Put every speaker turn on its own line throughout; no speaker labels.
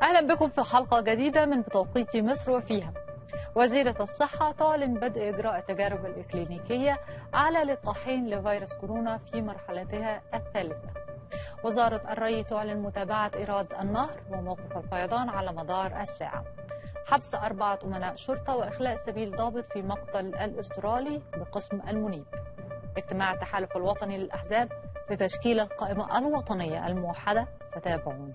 أهلا بكم في حلقة جديدة من بتوقيت مصر وفيها وزيرة الصحة تعلن بدء إجراء التجارب الإكلينيكية على لقاحين لفيروس كورونا في مرحلتها الثالثة وزارة الري تعلن متابعة إيراد النهر وموقف الفيضان على مدار الساعة حبس أربعة أمناء شرطة وإخلاء سبيل ضابط في مقتل الأسترالي بقسم المنيب اجتماع التحالف الوطني للأحزاب لتشكيل القائمة الوطنية الموحدة فتابعون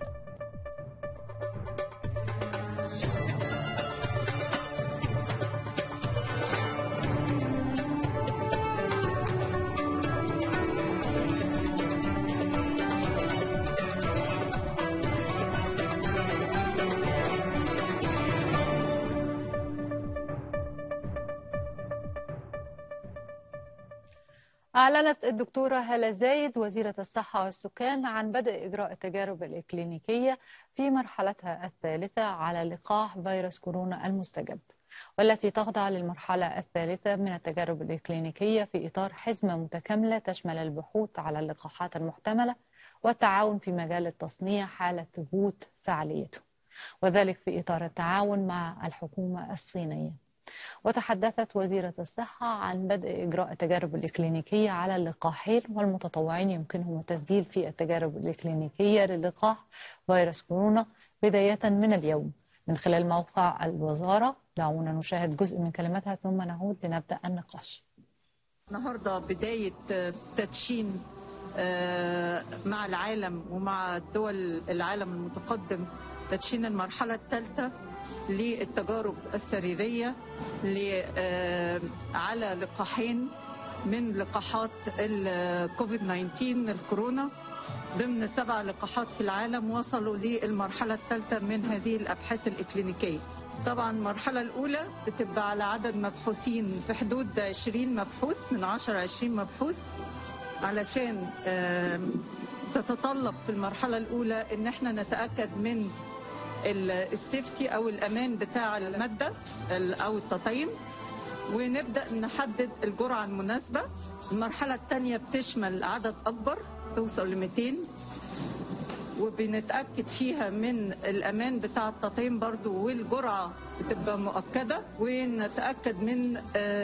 أعلنت الدكتورة هالة زايد وزيرة الصحة والسكان عن بدء إجراء التجارب الإكلينيكية في مرحلتها الثالثة على لقاح فيروس كورونا المستجد والتي تخضع للمرحلة الثالثة من التجارب الإكلينيكية في إطار حزمة متكاملة تشمل البحوث على اللقاحات المحتملة والتعاون في مجال التصنيع حالة ثبوت فعاليته وذلك في إطار التعاون مع الحكومة الصينية وتحدثت وزيرة الصحة عن بدء إجراء التجارب الإكلينيكية على اللقاحين والمتطوعين يمكنهم التسجيل في التجارب الإكلينيكية للقاح فيروس كورونا بداية من اليوم من خلال موقع الوزارة دعونا نشاهد جزء من كلماتها ثم نعود لنبدأ النقاش
النهارده بداية تدشين مع العالم ومع دول العالم المتقدم تدشين المرحلة الثالثة للتجارب السريرية على لقاحين من لقاحات الكوفيد 19 الكورونا ضمن سبع لقاحات في العالم وصلوا للمرحلة الثالثة من هذه الأبحاث الإكلينيكية طبعا المرحلة الأولى بتبقى على عدد مبحوثين في حدود 20 مبحوث من 10 20 مبحوث علشان تتطلب في المرحلة الأولى إن احنا نتأكد من السيفتي او الامان بتاع الماده او التطعيم ونبدا نحدد الجرعه المناسبه المرحله الثانيه بتشمل عدد اكبر توصل ل 200 وبنتاكد فيها من الامان بتاع التطعيم برضو والجرعه بتبقى مؤكده ونتاكد من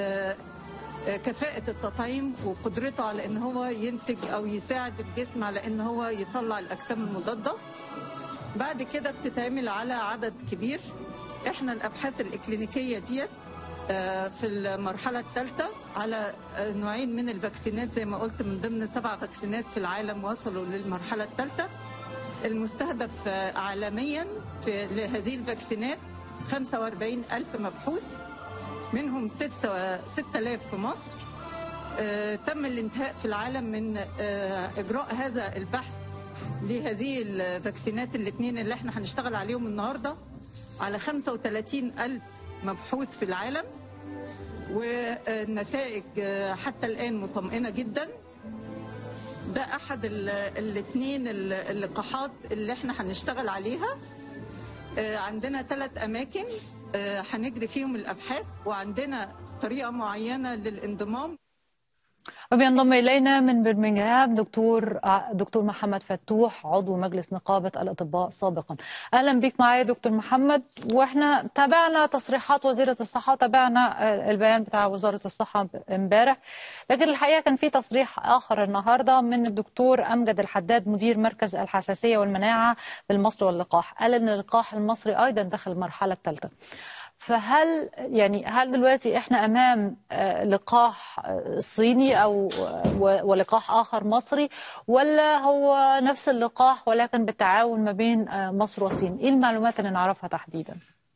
كفاءة التطعيم وقدرته على ان هو ينتج او يساعد الجسم على ان هو يطلع الاجسام المضاده بعد كده بتتعمل على عدد كبير احنا الابحاث الاكلينيكيه ديت في المرحله الثالثه على نوعين من الفاكسينات زي ما قلت من ضمن سبع فاكسينات في العالم وصلوا للمرحله الثالثه المستهدف عالميا في لهذه الفاكسينات 45 ألف مبحوث منهم 6 6000 في مصر تم الانتهاء في العالم من إجراء هذا البحث لهذه الفاكسينات الاثنين اللي احنا هنشتغل عليهم النهارده على 35 ألف مبحوث في العالم والنتائج حتى الآن مطمئنة جدا ده أحد الاثنين اللقاحات اللي احنا هنشتغل عليها عندنا ثلاث أماكن هنجري فيهم الأبحاث وعندنا طريقة معينة للانضمام
وبينضم الينا من برمنغهام دكتور دكتور محمد فتوح عضو مجلس نقابه الاطباء سابقا اهلا بك معايا دكتور محمد واحنا تابعنا تصريحات وزيره الصحه تابعنا البيان بتاع وزاره الصحه امبارح لكن الحقيقه كان في تصريح اخر النهارده من الدكتور امجد الحداد مدير مركز الحساسيه والمناعه بالمصري واللقاح قال ان اللقاح المصري ايضا دخل المرحله الثالثه فهل يعني هل دلوقتي احنا امام لقاح صيني او ولقاح اخر مصري ولا هو نفس اللقاح ولكن بالتعاون ما بين مصر والصين؟ ايه المعلومات اللي نعرفها تحديدا؟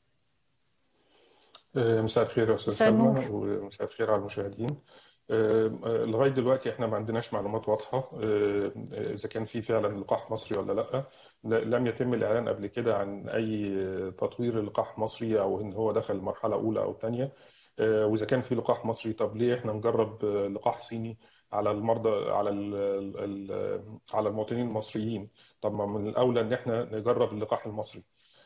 مساء الخير يا استاذ سلمى ومساء الخير على المشاهدين. لغايه دلوقتي احنا ما عندناش معلومات واضحه اذا كان في فعلا لقاح مصري ولا لا لم يتم الاعلان قبل كده عن اي تطوير لقاح مصري او ان هو دخل مرحله اولى او ثانيه واذا كان في لقاح مصري طب ليه احنا نجرب لقاح صيني على المرضى على على المواطنين المصريين طب ما من الاولى ان احنا نجرب اللقاح المصري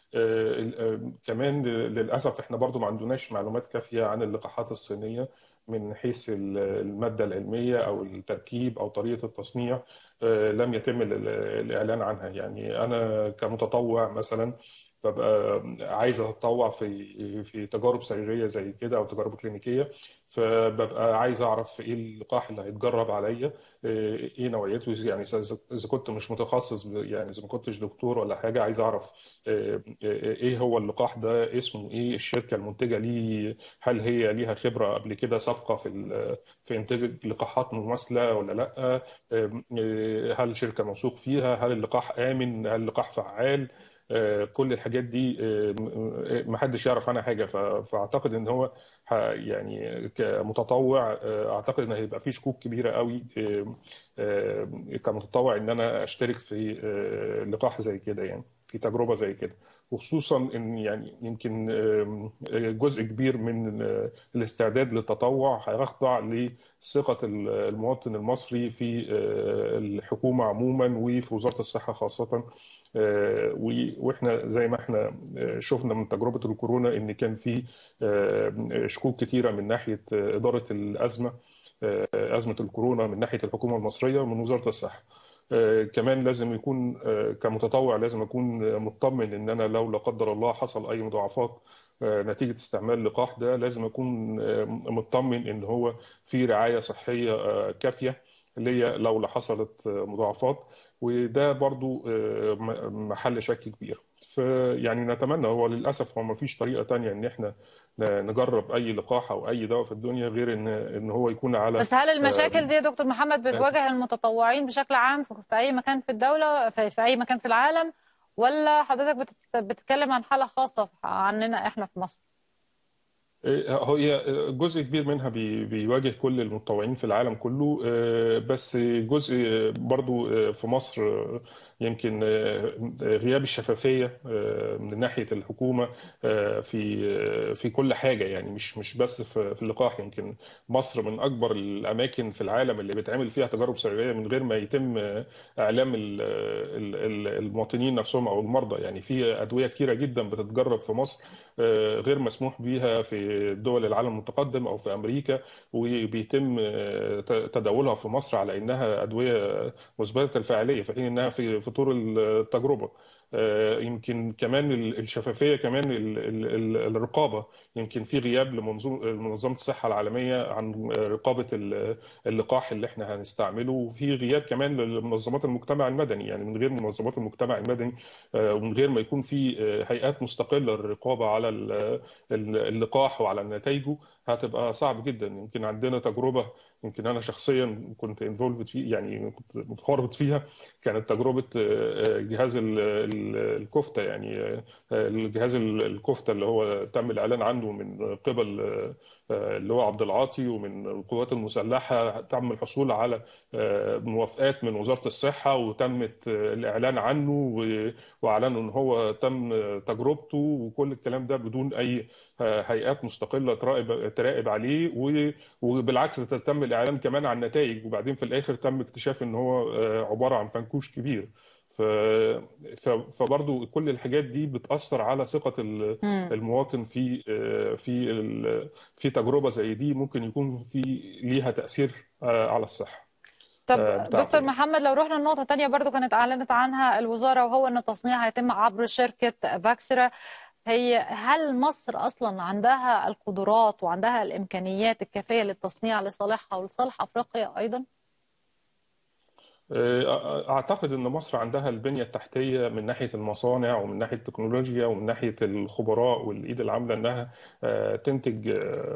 كمان للاسف احنا برضو ما عندناش معلومات كافيه عن اللقاحات الصينيه من حيث الماده العلميه او التركيب او طريقه التصنيع لم يتم الاعلان عنها يعني انا كمتطوع مثلا ببقى عايز اتطوع في في تجارب سريريه زي كده او تجارب كلينيكيه فببقى عايز اعرف ايه اللقاح اللي هيتجرب عليا ايه نوعيته يعني اذا كنت مش متخصص يعني اذا ما كنتش دكتور ولا حاجه عايز اعرف ايه هو اللقاح ده اسمه ايه الشركه المنتجه ليه هل هي ليها خبره قبل كده سابقه في في انتاج لقاحات مماثله ولا لا هل الشركه موثوق فيها هل اللقاح امن هل اللقاح فعال كل الحاجات دي ما حدش يعرف عنها حاجه فاعتقد ان هو يعني كمتطوع اعتقد ان هيبقى في شكوك كبيره قوي كمتطوع ان انا اشترك في لقاح زي كده يعني في تجربه زي كده وخصوصا ان يعني يمكن جزء كبير من الاستعداد للتطوع هيخضع لثقه المواطن المصري في الحكومه عموما وفي وزاره الصحه خاصه واحنا زي ما احنا شفنا من تجربه الكورونا ان كان في شكوك كثيره من ناحيه اداره الازمه ازمه الكورونا من ناحيه الحكومه المصريه ومن وزاره الصحه. كمان لازم يكون كمتطوع لازم اكون مطمن ان انا لو لا قدر الله حصل اي مضاعفات نتيجه استعمال لقاح ده لازم اكون مطمن ان هو في رعايه صحيه كافيه ليا لو لا حصلت مضاعفات وده برضو محل شك كبير فيعني نتمنى هو للاسف هو ما فيش طريقه تانية ان احنا نجرب اي لقاح او اي دواء في الدنيا غير ان ان هو يكون على
بس هل المشاكل دي يا دكتور محمد بتواجه المتطوعين بشكل عام في اي مكان في الدوله في اي مكان في العالم ولا حضرتك بتتكلم عن حاله خاصه عننا احنا في مصر؟
هي جزء كبير منها بيواجه كل المتطوعين في العالم كله بس جزء برضو في مصر يمكن غياب الشفافيه من ناحيه الحكومه في في كل حاجه يعني مش مش بس في اللقاح يمكن مصر من اكبر الاماكن في العالم اللي بيتعمل فيها تجارب سريريه من غير ما يتم اعلام المواطنين نفسهم او المرضى يعني في ادويه كثيره جدا بتتجرب في مصر غير مسموح بيها في دول العالم المتقدم او في امريكا وبيتم تداولها في مصر على انها ادويه مثبته الفاعليه في حين انها في في طور التجربه يمكن كمان الشفافيه كمان الرقابه يمكن في غياب لمنظمه الصحه العالميه عن رقابه اللقاح اللي احنا هنستعمله وفي غياب كمان لمنظمات المجتمع المدني يعني من غير منظمات المجتمع المدني ومن غير ما يكون في هيئات مستقله للرقابه على اللقاح وعلى نتائجه هتبقى صعب جدا يمكن عندنا تجربه يمكن انا شخصيا كنت انفولفد فيه يعني كنت متورط فيها كانت تجربه جهاز الكفته يعني الجهاز الكفته اللي هو تم الاعلان عنه من قبل اللي هو عبد العاطي ومن القوات المسلحه تم الحصول على موافقات من وزاره الصحه وتمت الاعلان عنه واعلنوا ان هو تم تجربته وكل الكلام ده بدون اي هيئات مستقله تراقب تراقب عليه وبالعكس تم الاعلان كمان عن نتائج وبعدين في الاخر تم اكتشاف ان هو عباره عن فنكوش كبير ف... فبرضو كل الحاجات دي بتاثر على ثقه المواطن في في في تجربه زي دي ممكن يكون في ليها تاثير على الصحه
طب دكتور محمد لو رحنا لنقطة تانية برضو كانت أعلنت عنها الوزارة وهو أن التصنيع هيتم عبر شركة فاكسرا هي هل مصر أصلا عندها القدرات وعندها الإمكانيات الكافية للتصنيع لصالحها ولصالح أفريقيا أيضا؟
اعتقد ان مصر عندها البنيه التحتيه من ناحيه المصانع ومن ناحيه التكنولوجيا ومن ناحيه الخبراء والايد العامله انها تنتج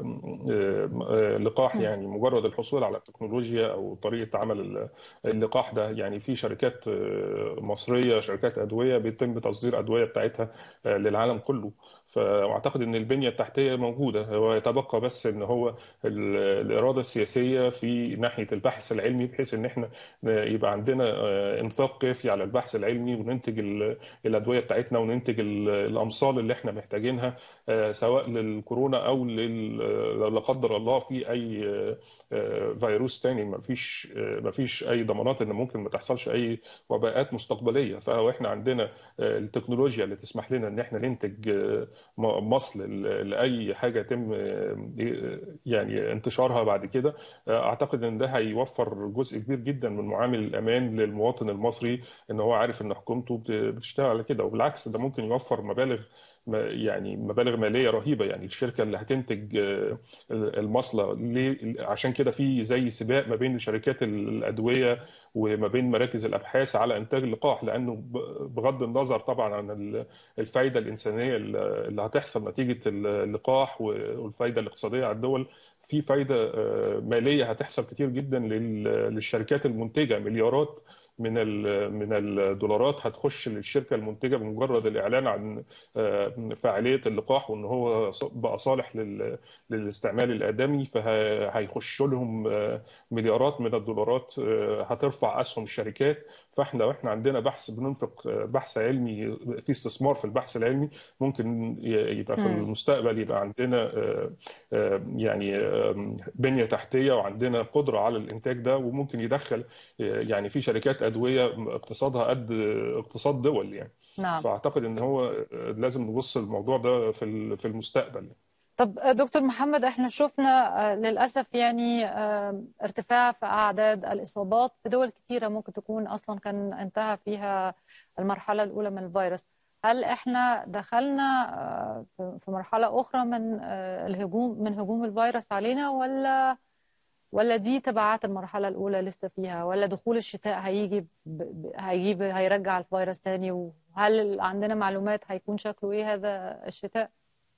لقاح يعني مجرد الحصول على التكنولوجيا او طريقه عمل اللقاح ده يعني في شركات مصريه شركات ادويه بيتم تصدير ادويه بتاعتها للعالم كله فاعتقد ان البنيه التحتيه موجوده هو يتبقى بس ان هو الاراده السياسيه في ناحيه البحث العلمي بحيث ان احنا يبقى عندنا انفاق كافي على البحث العلمي وننتج الادويه بتاعتنا وننتج الامصال اللي احنا محتاجينها سواء للكورونا او لا قدر الله في اي فيروس تاني ما فيش ما فيش اي ضمانات ان ممكن ما تحصلش اي وباءات مستقبليه فلو احنا عندنا التكنولوجيا اللي تسمح لنا ان احنا ننتج مصل لاي حاجه يتم يعني انتشارها بعد كده اعتقد ان ده هيوفر جزء كبير جدا من معامل الامان للمواطن المصري ان هو عارف ان حكومته بتشتغل على كده وبالعكس ده ممكن يوفر مبالغ يعني مبالغ ماليه رهيبه يعني الشركه اللي هتنتج المصله ليه عشان كده في زي سباق ما بين شركات الادويه وما بين مراكز الابحاث على انتاج اللقاح لانه بغض النظر طبعا عن الفائده الانسانيه اللي هتحصل نتيجه اللقاح والفائده الاقتصاديه على الدول في فايده ماليه هتحصل كتير جدا للشركات المنتجه مليارات من من الدولارات هتخش للشركه المنتجه بمجرد الاعلان عن فعاليه اللقاح وان هو بقى صالح للاستعمال الادمي فهيخش لهم مليارات من الدولارات هترفع اسهم الشركات فاحنا واحنا عندنا بحث بننفق بحث علمي في استثمار في البحث العلمي ممكن يبقى في المستقبل يبقى عندنا يعني بنيه تحتيه وعندنا قدره على الانتاج ده وممكن يدخل يعني في شركات ادويه اقتصادها قد اقتصاد دول يعني
نعم.
فاعتقد ان هو لازم نبص الموضوع ده في في المستقبل
طب دكتور محمد احنا شفنا للاسف يعني ارتفاع في اعداد الاصابات في دول كثيره ممكن تكون اصلا كان انتهى فيها المرحله الاولى من الفيروس هل احنا دخلنا في مرحله اخرى من الهجوم من هجوم الفيروس علينا ولا ولا دي تبعات المرحله الاولى لسه فيها ولا دخول الشتاء هيجي هيجيب هيرجع الفيروس تاني وهل عندنا معلومات هيكون شكله ايه هذا الشتاء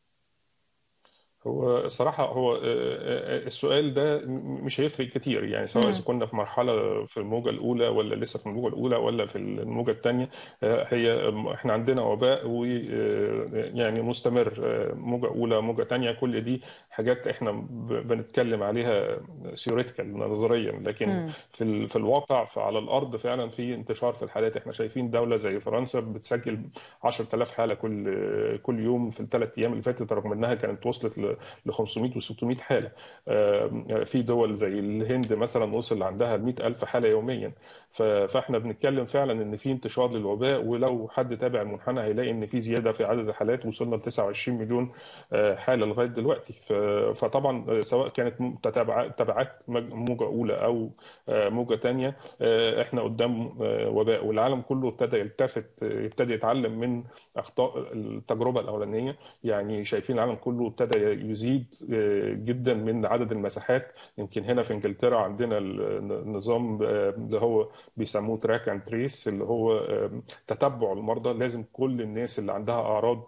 هو صراحة هو السؤال ده مش هيفرق كتير يعني سواء إذا كنا في مرحلة في الموجة الأولى ولا لسه في الموجة الأولى ولا في الموجة الثانية هي إحنا عندنا وباء ويعني مستمر موجة أولى موجة ثانية كل دي حاجات إحنا بنتكلم عليها ثيوريتيكال نظريا لكن في في الواقع فعلى الأرض فعلا في انتشار في الحالات إحنا شايفين دولة زي فرنسا بتسجل 10000 حالة كل كل يوم في الثلاث أيام اللي فاتت رغم إنها كانت وصلت ل 500 و 600 حاله في دول زي الهند مثلا وصل عندها 100 الف حاله يوميا فاحنا بنتكلم فعلا ان في انتشار للوباء ولو حد تابع المنحنى هيلاقي ان في زياده في عدد الحالات وصلنا ل 29 مليون حاله لغايه دلوقتي فطبعا سواء كانت تبعات موجه اولى او موجه ثانيه احنا قدام وباء والعالم كله ابتدى يلتفت ابتدى يتعلم من اخطاء التجربه الاولانيه يعني شايفين العالم كله ابتدى يزيد جدا من عدد المساحات يمكن هنا في انجلترا عندنا النظام اللي هو بيسموه تراك اند تريس اللي هو تتبع المرضى لازم كل الناس اللي عندها اعراض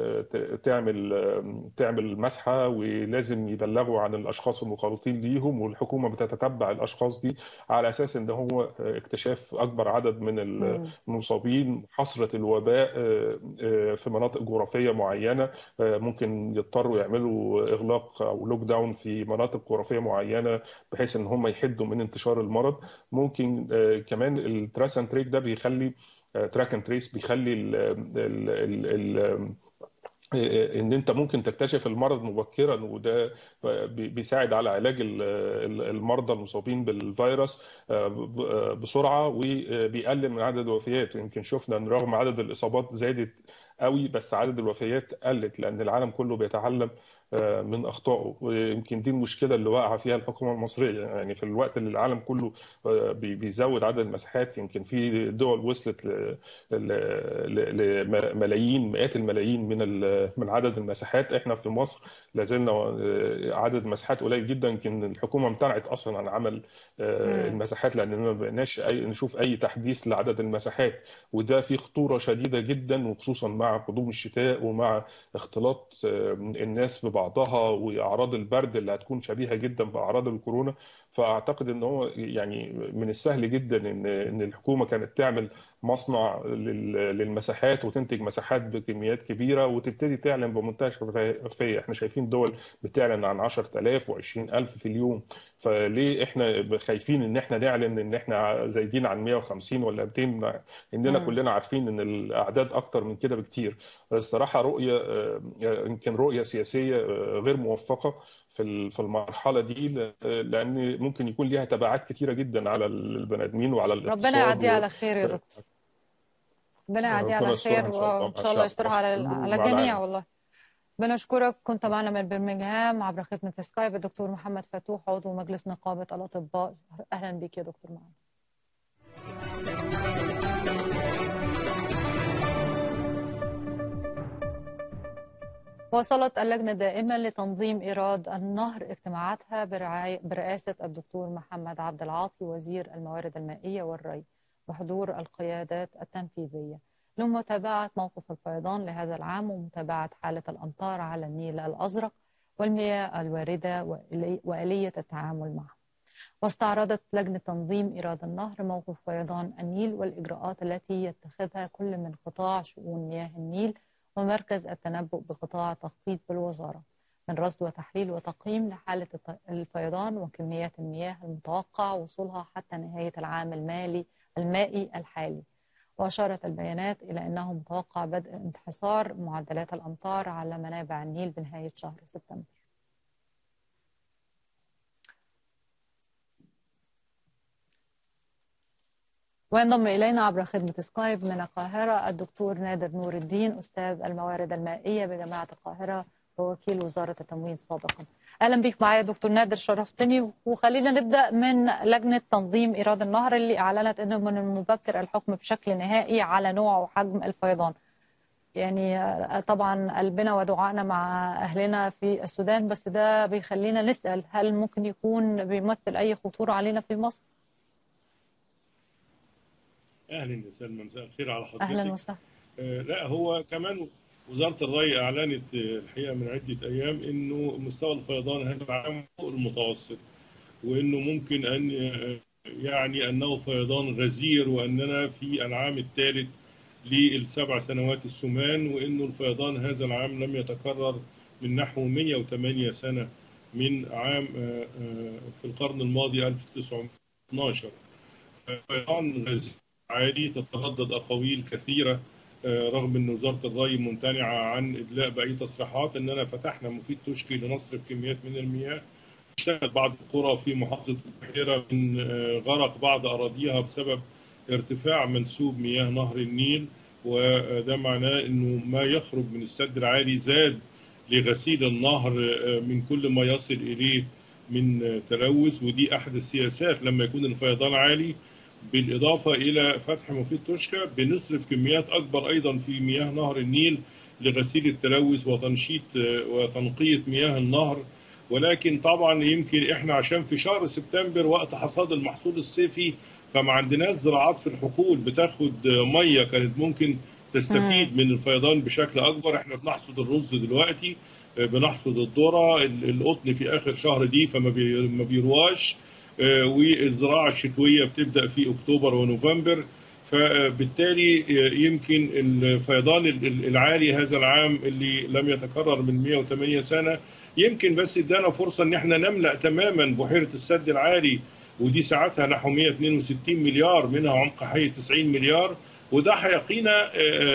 تعمل تعمل مسحه ولازم يبلغوا عن الاشخاص المخالطين ليهم والحكومه بتتتبع الاشخاص دي على اساس ان هو اكتشاف اكبر عدد من المصابين حصره الوباء في مناطق جغرافيه معينه ممكن يضطروا يعملوا اغلاق او لوك داون في مناطق جغرافيه معينه بحيث ان هم يحدوا من انتشار المرض ممكن كمان التراس اند تريك ده بيخلي تراك اند تريس بيخلي ال ال ال ال ان انت ممكن تكتشف المرض مبكرا وده بيساعد على علاج المرضى المصابين بالفيروس بسرعه وبيقلل من عدد الوفيات يمكن شفنا ان رغم عدد الاصابات زادت قوي بس عدد الوفيات قلت لان العالم كله بيتعلم من اخطائه ويمكن دي المشكله اللي واقعه فيها الحكومه المصريه يعني في الوقت اللي العالم كله بيزود عدد المساحات يمكن في دول وصلت لملايين مئات الملايين من من عدد المساحات احنا في مصر لازلنا عدد مساحات قليل جدا يمكن الحكومه امتنعت اصلا عن عمل المساحات لان ما بقيناش أي نشوف اي تحديث لعدد المساحات وده في خطوره شديده جدا وخصوصا مع قدوم الشتاء ومع اختلاط الناس ببعض بعضها واعراض البرد اللي هتكون شبيهه جدا باعراض الكورونا فاعتقد ان هو يعني من السهل جدا ان ان الحكومه كانت تعمل مصنع للمساحات وتنتج مساحات بكميات كبيره وتبتدي تعلن بمنتهى الشفافيه احنا شايفين دول بتعلن عن 10000 و20000 في اليوم فليه احنا خايفين ان احنا نعلن ان احنا زايدين عن 150 ولا 200 اننا م. كلنا عارفين ان الاعداد اكتر من كده بكتير الصراحه رؤيه يمكن رؤيه سياسيه غير موفقه في في المرحله دي لان ممكن يكون ليها تبعات كثيره جدا على البني ادمين وعلى الاقتصاد
ربنا يعديها على خير يا دكتور ربنا يعديها على خير وان شاء الله يسترها على على الجميع والله بنشكرك كنت معنا من برمنغهام عبر خدمه سكايب الدكتور محمد فتوح عضو مجلس نقابه الاطباء اهلا بك يا دكتور معنا واصلت اللجنة الدائمة لتنظيم إيراد النهر اجتماعاتها برئاسة الدكتور محمد عبد العاطي وزير الموارد المائية والري وحضور القيادات التنفيذية لمتابعة موقف الفيضان لهذا العام ومتابعة حالة الأمطار على النيل الأزرق والمياه الواردة وآلية التعامل معها واستعرضت لجنة تنظيم إيراد النهر موقف فيضان النيل والإجراءات التي يتخذها كل من قطاع شؤون مياه النيل ومركز التنبؤ بقطاع التخطيط بالوزارة من رصد وتحليل وتقييم لحالة الفيضان وكميات المياه المتوقع وصولها حتى نهاية العام المالي المائي الحالي وأشارت البيانات إلى أنه متوقع بدء انحصار معدلات الأمطار على منابع النيل بنهاية شهر سبتمبر وينضم إلينا عبر خدمة سكايب من القاهرة الدكتور نادر نور الدين أستاذ الموارد المائية بجامعة القاهرة ووكيل وزارة التموين سابقا أهلا بك معايا دكتور نادر شرفتني وخلينا نبدأ من لجنة تنظيم إيراد النهر اللي أعلنت أنه من المبكر الحكم بشكل نهائي على نوع وحجم الفيضان يعني طبعا قلبنا ودعائنا مع أهلنا في السودان بس ده بيخلينا نسأل هل ممكن يكون بيمثل أي خطورة علينا في مصر؟
اهلا وسهلا مساء الخير على حضرتك
اهلا وسهلا
آه لا هو كمان وزاره الري اعلنت الحقيقه من عده ايام انه مستوى الفيضان هذا العام فوق المتوسط وانه ممكن ان يعني انه فيضان غزير واننا في العام الثالث للسبع سنوات السمان وانه الفيضان هذا العام لم يتكرر من نحو 108 سنه من عام في القرن الماضي 1912 فيضان غزير عالي تتردد اقاويل كثيره رغم ان وزاره الري ممتنعه عن ادلاء باي تصريحات اننا فتحنا مفيد تشكي لنصرف كميات من المياه اشتغل بعض القرى في محافظه البحيره من غرق بعض اراضيها بسبب ارتفاع منسوب مياه نهر النيل وده معناه انه ما يخرج من السد العالي زاد لغسيل النهر من كل ما يصل اليه من تلوث ودي احد السياسات لما يكون الفيضان عالي بالإضافة إلى فتح مفيد توشكا بنصرف كميات أكبر أيضا في مياه نهر النيل لغسيل التلوث وتنشيط وتنقية مياه النهر ولكن طبعا يمكن احنا عشان في شهر سبتمبر وقت حصاد المحصول الصيفي فما عندناش زراعات في الحقول بتاخد ميه كانت ممكن تستفيد من الفيضان بشكل اكبر احنا بنحصد الرز دلوقتي بنحصد الذره القطن في اخر شهر دي فما ما بيرواش والزراعه الشتويه بتبدا في اكتوبر ونوفمبر فبالتالي يمكن الفيضان العالي هذا العام اللي لم يتكرر من 108 سنه يمكن بس ادانا فرصه ان احنا نملا تماما بحيره السد العالي ودي ساعتها نحو 162 مليار منها عمق حي 90 مليار وده هيقينا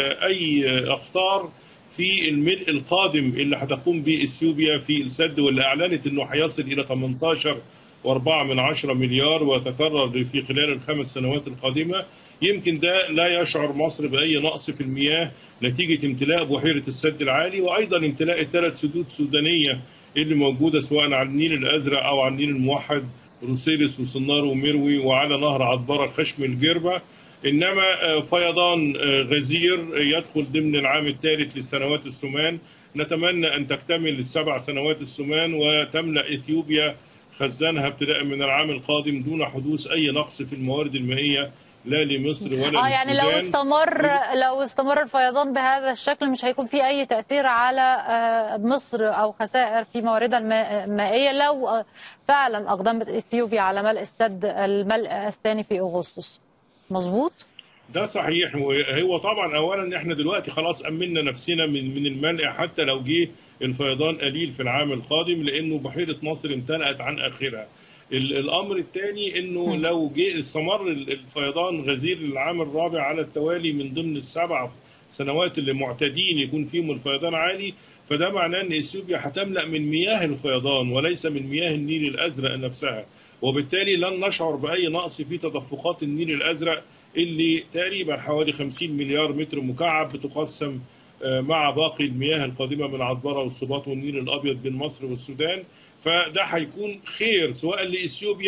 اي اخطار في الملء القادم اللي هتقوم به اثيوبيا في السد واللي اعلنت انه هيصل الى 18 واربعة من عشرة مليار ويتكرر في خلال الخمس سنوات القادمة يمكن ده لا يشعر مصر بأي نقص في المياه نتيجة امتلاء بحيرة السد العالي وأيضا امتلاء الثلاث سدود سودانية اللي موجودة سواء على النيل الأزرق أو على النيل الموحد روسيلس وصنار ومروي وعلى نهر عطبرة خشم الجربة إنما فيضان غزير يدخل ضمن العام الثالث للسنوات السمان نتمنى أن تكتمل السبع سنوات السمان وتملأ إثيوبيا خزانها ابتداء من العام القادم دون حدوث اي نقص في الموارد المائيه لا لمصر ولا
اه يعني لو استمر لو استمر الفيضان بهذا الشكل مش هيكون في اي تاثير على مصر او خسائر في مواردها المائيه لو فعلا اقدمت اثيوبيا على ملء السد الملء الثاني في اغسطس مظبوط
ده صحيح هو طبعا اولا احنا دلوقتي خلاص امنا نفسنا من من الملء حتى لو جه الفيضان قليل في العام القادم لانه بحيره ناصر امتلأت عن اخرها. الامر الثاني انه لو جه استمر الفيضان غزير العام الرابع على التوالي من ضمن السبع سنوات اللي معتادين يكون فيهم الفيضان عالي فده معناه ان اثيوبيا هتملا من مياه الفيضان وليس من مياه النيل الازرق نفسها وبالتالي لن نشعر باي نقص في تدفقات النيل الازرق اللي تقريبا حوالي 50 مليار متر مكعب بتقسم مع باقي المياه القادمه من عطبره والسباط والنيل الابيض بين مصر والسودان فده هيكون خير سواء لاثيوبيا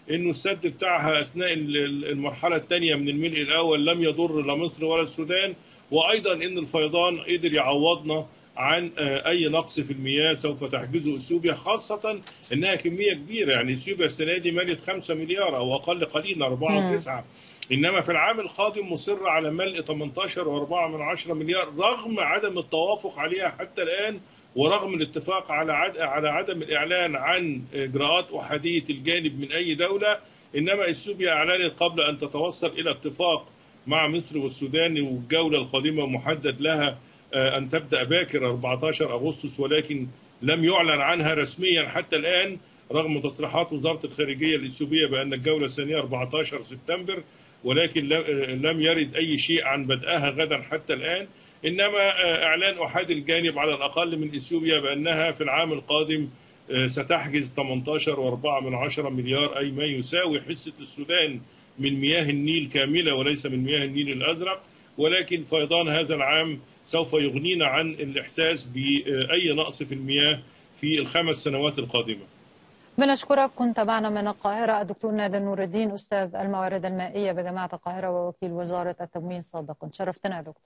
انه السد بتاعها اثناء المرحله الثانيه من الملء الاول لم يضر لا مصر ولا السودان وايضا ان الفيضان قدر يعوضنا عن اي نقص في المياه سوف تحجزه اثيوبيا خاصه انها كميه كبيره يعني اثيوبيا السنه دي ملت 5 مليار او اقل قليلا 4 و9 انما في العام القادم مصر على ملء 18.4 مليار رغم عدم التوافق عليها حتى الان ورغم الاتفاق على عد... على عدم الاعلان عن اجراءات احاديه الجانب من اي دوله انما اثيوبيا اعلنت قبل ان تتوصل الى اتفاق مع مصر والسودان والجوله القادمه محدد لها ان تبدا باكر 14 اغسطس ولكن لم يعلن عنها رسميا حتى الان رغم تصريحات وزاره الخارجيه الاثيوبيه بان الجوله الثانيه 14 سبتمبر ولكن لم يرد اي شيء عن بدءها غدا حتى الان انما اعلان احاد الجانب على الاقل من اثيوبيا بانها في العام القادم ستحجز 18.4 مليار اي ما يساوي حصه السودان من مياه النيل كامله وليس من مياه النيل الازرق ولكن فيضان هذا العام سوف يغنينا عن الاحساس باي نقص في المياه في الخمس سنوات القادمه.
بنشكرك كنت معنا من القاهرة الدكتور نادر نور الدين أستاذ الموارد المائية بجامعة القاهرة ووكيل وزارة التموين سابقا شرفتنا يا دكتور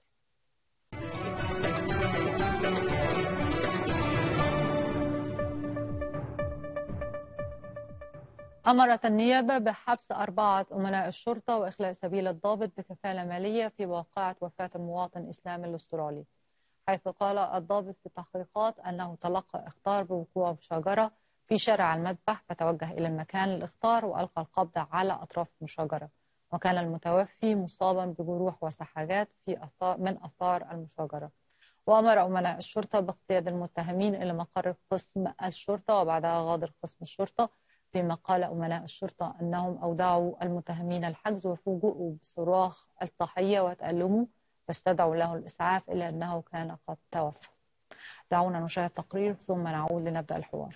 أمرت النيابة بحبس أربعة أمناء الشرطة وإخلاء سبيل الضابط بكفالة مالية في واقعة وفاة المواطن إسلامي الأسترالي حيث قال الضابط في التحقيقات أنه تلقى إخطار بوقوع مشاجرة في شارع المذبح فتوجه إلى المكان الإخطار وألقى القبض على أطراف المشاجرة وكان المتوفي مصابا بجروح وسحاجات في أثار من أثار المشاجرة وأمر أمناء الشرطة باقتياد المتهمين إلى مقر قسم الشرطة وبعدها غادر قسم الشرطة فيما قال أمناء الشرطة أنهم أودعوا المتهمين الحجز وفوجئوا بصراخ الضحية وتألموا فاستدعوا له الإسعاف إلا أنه كان قد توفى دعونا نشاهد تقرير ثم نعود لنبدأ الحوار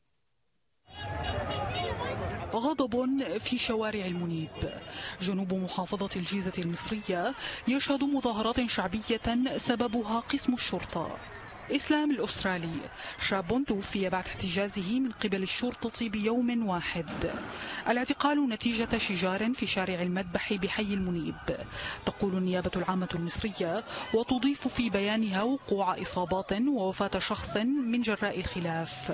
غضب في شوارع المنيب جنوب محافظة الجيزة المصرية يشهد مظاهرات شعبية سببها قسم الشرطة إسلام الأسترالي شاب توفي بعد احتجازه من قبل الشرطة بيوم واحد الاعتقال نتيجة شجار في شارع المذبح بحي المنيب تقول النيابة العامة المصرية وتضيف في بيانها وقوع إصابات ووفاة شخص من جراء الخلاف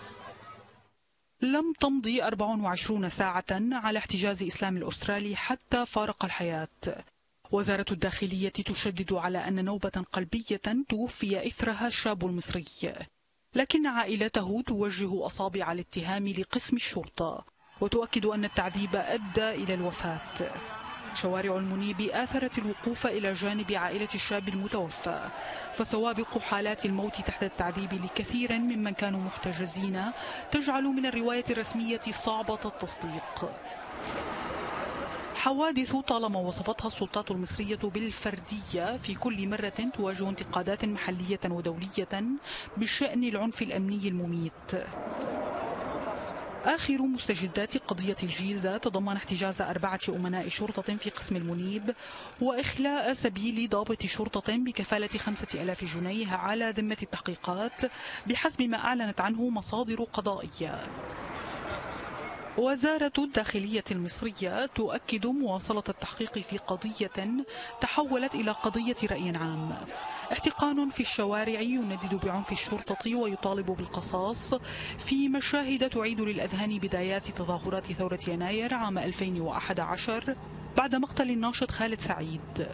لم تمضي 24 ساعة على احتجاز إسلام الأسترالي حتى فارق الحياة وزارة الداخلية تشدد على أن نوبة قلبية توفي إثرها الشاب المصري لكن عائلته توجه أصابع الاتهام لقسم الشرطة وتؤكد أن التعذيب أدى إلى الوفاة شوارع المنيب آثرت الوقوف إلى جانب عائلة الشاب المتوفى فسوابق حالات الموت تحت التعذيب لكثير ممن كانوا محتجزين تجعل من الرواية الرسمية صعبة التصديق حوادث طالما وصفتها السلطات المصرية بالفردية في كل مرة تواجه انتقادات محلية ودولية بشأن العنف الأمني المميت آخر مستجدات قضية الجيزة تضمن احتجاز أربعة أمناء شرطة في قسم المنيب وإخلاء سبيل ضابط شرطة بكفالة خمسة ألاف جنيه على ذمة التحقيقات بحسب ما أعلنت عنه مصادر قضائية وزارة الداخلية المصرية تؤكد مواصلة التحقيق في قضية تحولت إلى قضية رأي عام احتقان في الشوارع يندد بعنف الشرطة ويطالب بالقصاص في مشاهد تعيد للأذهان بدايات تظاهرات ثورة يناير عام 2011 بعد مقتل الناشط خالد سعيد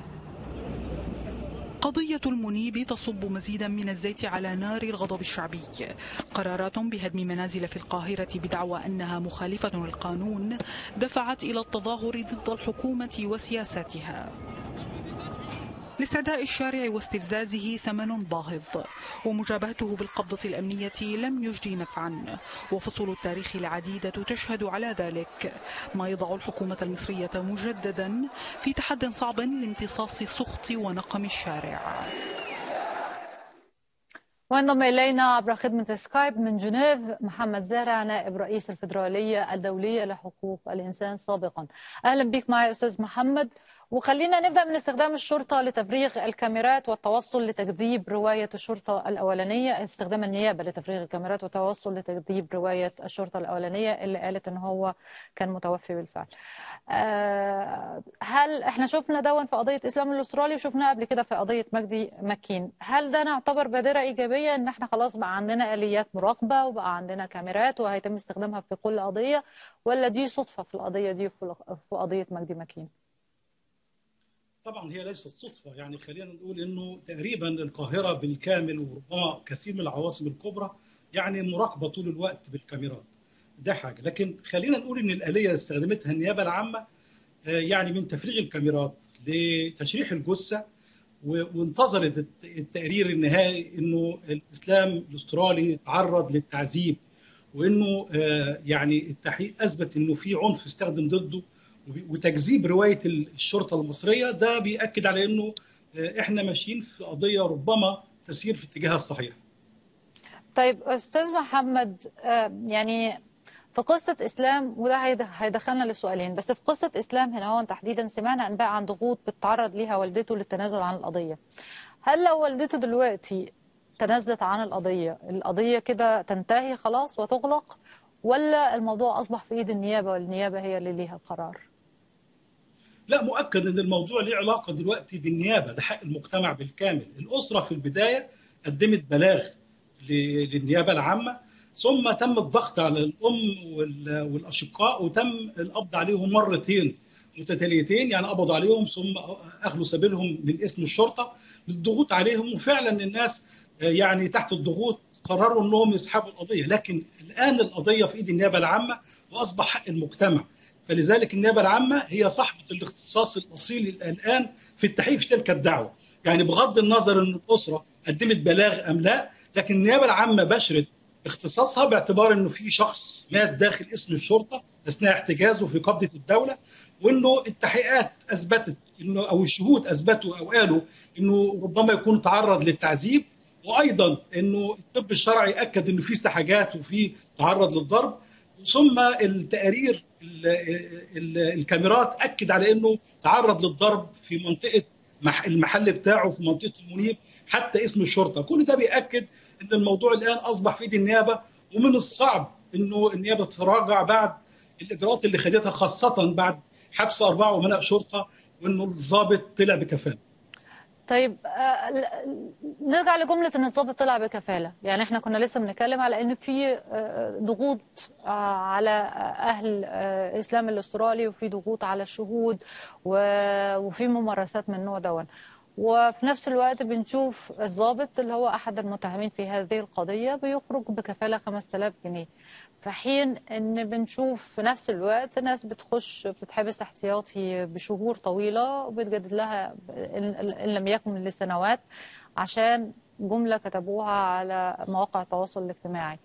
قضية المنيب تصب مزيدا من الزيت على نار الغضب الشعبي قرارات بهدم منازل في القاهرة بدعوى أنها مخالفة للقانون دفعت إلى التظاهر ضد الحكومة وسياساتها لاستعداء الشارع واستفزازه ثمن باهظ ومجابهته بالقبضة الأمنية لم يجدي نفعا وفصول التاريخ العديدة تشهد على ذلك ما يضع الحكومة المصرية مجددا في تحد صعب لامتصاص السخط ونقم الشارع
وانضم الينا عبر خدمه سكايب من جنيف محمد زارع نائب رئيس الفدراليه الدوليه لحقوق الانسان سابقا. اهلا بك معي استاذ محمد وخلينا نبدأ من استخدام الشرطة لتفريغ الكاميرات والتوصل لتكذيب رواية الشرطة الأولانية استخدام النيابة لتفريغ الكاميرات والتوصل لتكذيب رواية الشرطة الأولانية اللي قالت إن هو كان متوفي بالفعل هل احنا شفنا دون في قضية إسلام الأسترالي وشفناه قبل كده في قضية مجدي مكين هل ده نعتبر بادرة إيجابية إن احنا خلاص بقى عندنا آليات مراقبة وبقى عندنا كاميرات وهيتم استخدامها في كل قضية ولا دي صدفة في القضية دي في قضية مجدي مكين؟
طبعا هي ليست صدفة يعني خلينا نقول انه تقريبا القاهرة بالكامل وربما كثير من العواصم الكبرى يعني مراقبة طول الوقت بالكاميرات ده حاجة لكن خلينا نقول ان الآلية اللي استخدمتها النيابة العامة يعني من تفريغ الكاميرات لتشريح الجثة وانتظرت التقرير النهائي انه الاسلام الاسترالي تعرض للتعذيب وانه يعني التحقيق اثبت انه في عنف استخدم ضده وتكذيب روايه الشرطه المصريه ده بياكد على انه احنا ماشيين في قضيه ربما تسير في اتجاهها الصحيح.
طيب استاذ محمد يعني في قصة إسلام وده هيدخلنا لسؤالين بس في قصة إسلام هنا هون تحديدا سمعنا أنباء عن ضغوط بتتعرض ليها والدته للتنازل عن القضية هل لو والدته دلوقتي تنازلت عن القضية القضية كده تنتهي خلاص وتغلق ولا الموضوع أصبح في إيد النيابة والنيابة هي اللي ليها القرار
لا مؤكد ان الموضوع ليه علاقه دلوقتي بالنيابه ده حق المجتمع بالكامل الاسره في البدايه قدمت بلاغ للنيابه العامه ثم تم الضغط على الام والاشقاء وتم القبض عليهم مرتين متتاليتين يعني قبضوا عليهم ثم اخذوا سبيلهم من اسم الشرطه للضغوط عليهم وفعلا الناس يعني تحت الضغوط قرروا انهم يسحبوا القضيه لكن الان القضيه في ايد النيابه العامه واصبح حق المجتمع فلذلك النيابه العامه هي صاحبه الاختصاص الاصيل الان في التحقيق في تلك الدعوه يعني بغض النظر ان الاسره قدمت بلاغ ام لا لكن النيابه العامه بشرت اختصاصها باعتبار انه في شخص مات داخل اسم الشرطه اثناء احتجازه في قبضه الدوله وانه التحقيقات اثبتت انه او الشهود اثبتوا او قالوا انه ربما يكون تعرض للتعذيب وايضا انه الطب الشرعي اكد انه في سحاجات وفي تعرض للضرب ثم التقارير الكاميرات اكد على انه تعرض للضرب في منطقه المحل بتاعه في منطقه المنيب حتى اسم الشرطه كل ده بياكد ان الموضوع الان اصبح في ايد النيابه ومن الصعب انه النيابه تتراجع بعد الاجراءات اللي خدتها خاصه بعد حبس اربعه امناء شرطه وانه الضابط طلع بكفاله.
طيب نرجع لجمله ان الضابط طلع بكفاله، يعني احنا كنا لسه بنتكلم على ان في ضغوط على اهل الاسلام الاسترالي وفي ضغوط على الشهود وفي ممارسات من النوع دون. وفي نفس الوقت بنشوف الضابط اللي هو احد المتهمين في هذه القضيه بيخرج بكفاله 5000 جنيه في حين ان بنشوف في نفس الوقت ناس بتخش بتتحبس احتياطي بشهور طويله وبيتجدد لها ان لم يكن لسنوات عشان جمله كتبوها على مواقع التواصل الاجتماعي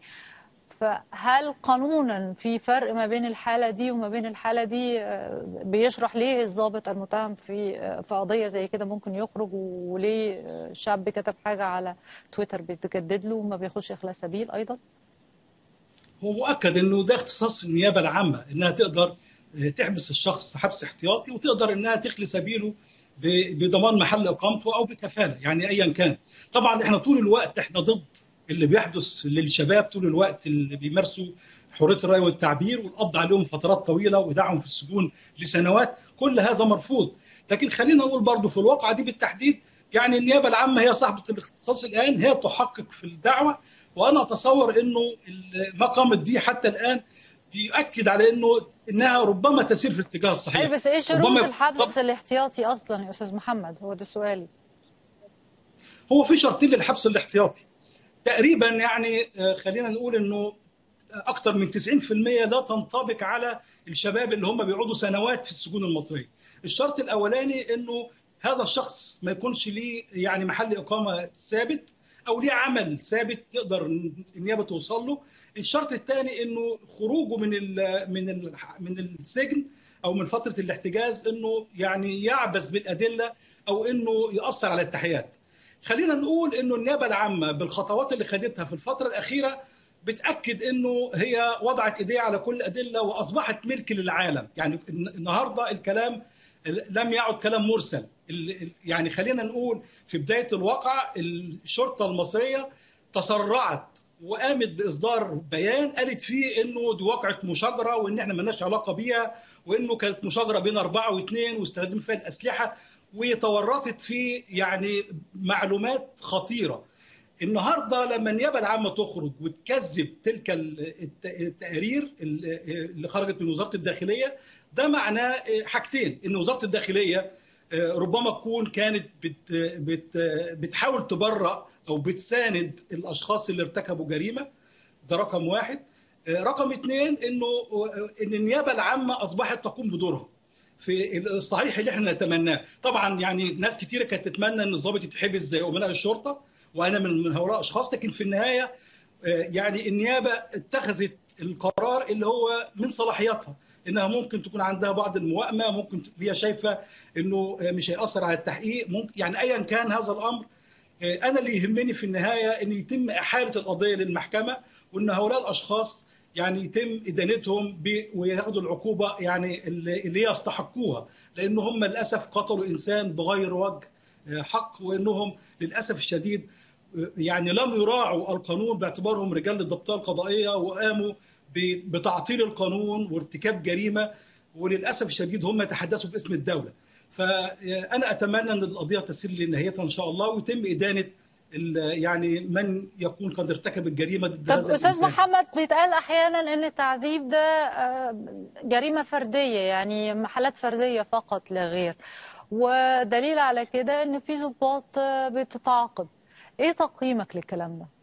فهل قانونا في فرق ما بين الحاله دي وما بين الحاله دي بيشرح ليه الضابط المتهم في في قضيه زي كده ممكن يخرج وليه شاب كتب حاجه على تويتر بتجدد له وما بياخدش اخلاء سبيل ايضا؟
هو مؤكد انه ده اختصاص النيابه العامه انها تقدر تحبس الشخص حبس احتياطي وتقدر انها تخلي سبيله بضمان محل اقامته او بكفاله يعني ايا كان طبعا احنا طول الوقت احنا ضد اللي بيحدث للشباب طول الوقت اللي بيمارسوا حريه الراي والتعبير والقبض عليهم فترات طويله ودعهم في السجون لسنوات كل هذا مرفوض لكن خلينا نقول برضه في الواقعه دي بالتحديد يعني النيابه العامه هي صاحبه الاختصاص الان هي تحقق في الدعوه وانا اتصور انه ما قامت به حتى الان بيؤكد على انه انها ربما تسير في الاتجاه الصحيح
أي بس ايه شروط الحبس صب... الاحتياطي اصلا يا استاذ محمد هو ده سؤالي
هو في شرطين للحبس الاحتياطي تقريبا يعني خلينا نقول انه اكثر من 90% لا تنطبق على الشباب اللي هم بيقعدوا سنوات في السجون المصريه. الشرط الاولاني انه هذا الشخص ما يكونش ليه يعني محل اقامه ثابت او ليه عمل ثابت يقدر النيابه توصل له. الشرط الثاني انه خروجه من ال من ال من السجن او من فتره الاحتجاز انه يعني يعبث بالادله او انه ياثر على التحيات. خلينا نقول انه النيابه العامه بالخطوات اللي خدتها في الفتره الاخيره بتاكد انه هي وضعت ايديها على كل الادله واصبحت ملك للعالم، يعني النهارده الكلام لم يعد كلام مرسل يعني خلينا نقول في بدايه الواقع الشرطه المصريه تسرعت وقامت باصدار بيان قالت فيه انه دي واقعه مشاجره وان احنا مالناش علاقه بيها وانه كانت مشاجره بين اربعه واثنين واستخدام فيها الاسلحه وتورطت في يعني معلومات خطيره. النهارده لما النيابه العامه تخرج وتكذب تلك التقارير اللي خرجت من وزاره الداخليه ده معناه حاجتين ان وزاره الداخليه ربما تكون كانت بت بت بتحاول تبرأ او بتساند الاشخاص اللي ارتكبوا جريمه ده رقم واحد رقم اثنين انه ان النيابه العامه اصبحت تقوم بدورها في الصحيح اللي احنا نتمناه طبعا يعني ناس كتيره كانت تتمنى ان الضابط يتحبس زي امناء الشرطه وانا من من هؤلاء الاشخاص لكن في النهايه يعني النيابه اتخذت القرار اللي هو من صلاحياتها انها ممكن تكون عندها بعض الموائمه ممكن هي شايفه انه مش هياثر على التحقيق ممكن يعني ايا كان هذا الامر انا اللي يهمني في النهايه ان يتم احاله القضيه للمحكمه وان هؤلاء الاشخاص يعني يتم ادانتهم وياخدوا العقوبه يعني اللي يستحقوها لان هم للاسف قتلوا انسان بغير وجه حق وانهم للاسف الشديد يعني لم يراعوا القانون باعتبارهم رجال الضبطيه القضائيه وقاموا بتعطيل القانون وارتكاب جريمه وللاسف الشديد هم يتحدثوا باسم الدوله. فانا اتمنى ان القضيه تسير لنهايتها ان شاء الله ويتم ادانه يعني من يكون قد ارتكب الجريمه ضد
طب هذا استاذ محمد بيتقال احيانا ان التعذيب ده جريمه فرديه يعني حالات فرديه فقط لا غير ودليل على كده ان في ضباط بتتعاقب ايه تقييمك للكلام ده؟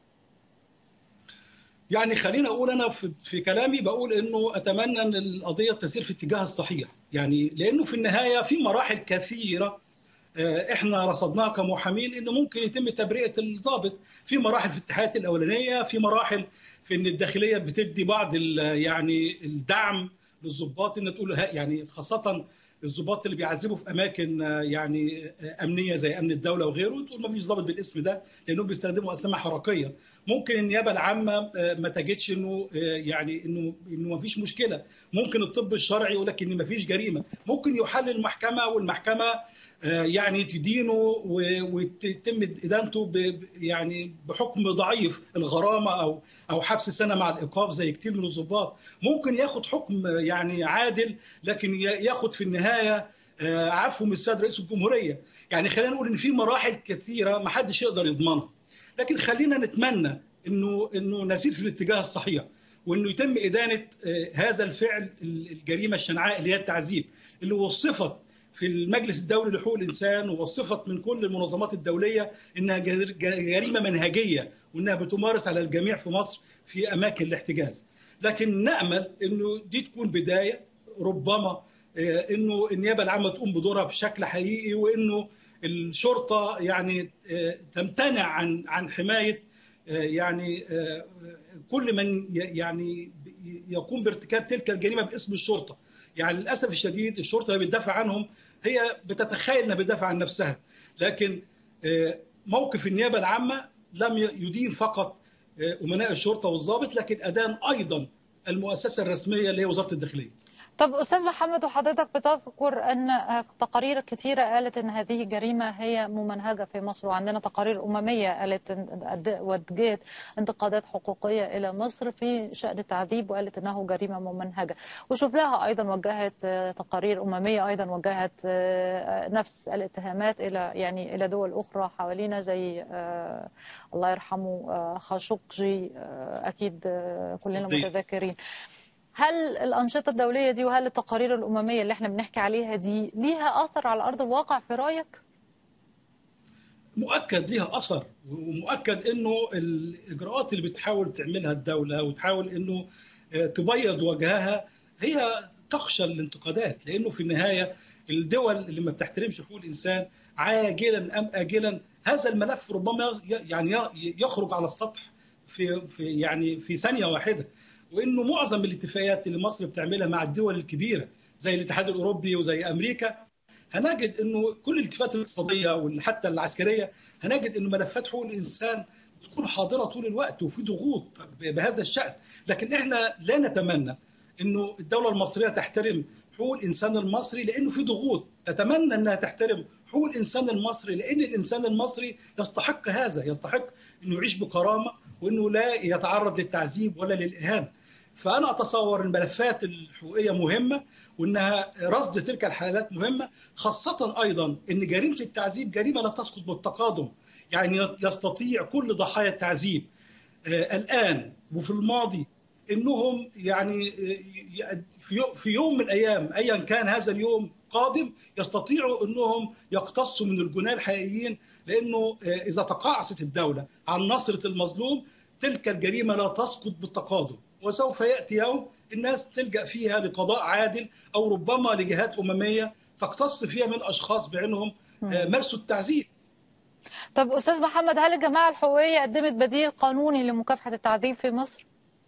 يعني خليني اقول انا في, في كلامي بقول انه اتمنى ان القضيه تسير في الاتجاه الصحيح يعني لانه في النهايه في مراحل كثيره احنا رصدناها كمحامين انه ممكن يتم تبرئه الضابط في مراحل في الاتحادات الاولانيه في مراحل في ان الداخليه بتدي بعض يعني الدعم للضباط ان تقول يعني خاصه الضباط اللي بيعذبوا في اماكن يعني امنيه زي امن الدوله وغيره تقول ما فيش ضابط بالاسم ده لانهم بيستخدموا اسلحه حركيه ممكن النيابه العامه ما تجدش انه يعني انه انه ما فيش مشكله ممكن الطب الشرعي يقول لك ان ما فيش جريمه ممكن يحل المحكمه والمحكمه يعني تدينه ويتم ادانته يعني بحكم ضعيف الغرامه او او حبس سنه مع الايقاف زي كتير من الضباط ممكن ياخد حكم يعني عادل لكن ياخد في النهايه عفو من السيد رئيس الجمهوريه يعني خلينا نقول ان في مراحل كثيره ما حدش يقدر يضمنها لكن خلينا نتمنى انه انه نسير في الاتجاه الصحيح وانه يتم ادانه هذا الفعل الجريمه الشنعاء اللي هي التعذيب اللي وصفت في المجلس الدولي لحقوق الانسان ووصفت من كل المنظمات الدوليه انها جريمه منهجيه وانها بتمارس على الجميع في مصر في اماكن الاحتجاز. لكن نامل انه دي تكون بدايه ربما انه النيابه العامه تقوم بدورها بشكل حقيقي وانه الشرطه يعني تمتنع عن عن حمايه يعني كل من يعني يقوم بارتكاب تلك الجريمه باسم الشرطه. يعني للاسف الشديد الشرطه بتدافع عنهم هي بتتخيل انها بتدافع عن نفسها لكن موقف النيابه العامه لم يدين فقط امناء الشرطه والضابط لكن ادان ايضا المؤسسه الرسميه اللي هي وزاره الداخليه.
طب استاذ محمد وحضرتك بتذكر ان تقارير كثيره قالت ان هذه جريمه هي ممنهجه في مصر وعندنا تقارير امميه قالت وجهت انتقادات حقوقيه الى مصر في شان التعذيب وقالت انه جريمه ممنهجه وشفناها ايضا وجهت تقارير امميه ايضا وجهت نفس الاتهامات الى يعني الى دول اخرى حوالينا زي الله يرحمه خاشقجي اكيد كلنا متذكرين هل الأنشطة الدولية دي وهل التقارير الأممية اللي احنا بنحكي عليها دي ليها أثر على أرض الواقع في رأيك؟
مؤكد ليها أثر ومؤكد أنه الإجراءات اللي بتحاول تعملها الدولة وتحاول أنه تبيض وجهها هي تخشى الانتقادات لأنه في النهاية الدول اللي ما بتحترمش حقوق الإنسان عاجلا أم آجلا هذا الملف ربما يعني يخرج على السطح في في يعني في ثانية واحدة وانه معظم الاتفاقيات اللي مصر بتعملها مع الدول الكبيره زي الاتحاد الاوروبي وزي امريكا هنجد انه كل الاتفاقات الاقتصاديه وحتى العسكريه هنجد انه ملفات حقوق الانسان تكون حاضره طول الوقت وفي ضغوط بهذا الشان لكن احنا لا نتمنى انه الدوله المصريه تحترم حقوق الانسان المصري لانه في ضغوط تتمنى انها تحترم حقوق الانسان المصري لان الانسان المصري يستحق هذا يستحق انه يعيش بكرامه وانه لا يتعرض للتعذيب ولا للاهانه فانا اتصور الملفات الحقوقيه مهمه وانها رصد تلك الحالات مهمه خاصه ايضا ان جريمه التعذيب جريمه لا تسقط بالتقادم يعني يستطيع كل ضحايا التعذيب الان وفي الماضي انهم يعني في يوم من الايام ايا كان هذا اليوم قادم يستطيعوا انهم يقتصوا من الجناه الحقيقيين لانه اذا تقاعست الدوله عن نصره المظلوم تلك الجريمه لا تسقط بالتقادم وسوف ياتي يوم الناس تلجا فيها لقضاء عادل او ربما لجهات امميه تقتص فيها من اشخاص بعينهم مارسوا التعذيب
طب استاذ محمد هل الجماعه الحقوقيه قدمت بديل قانوني لمكافحه التعذيب في مصر؟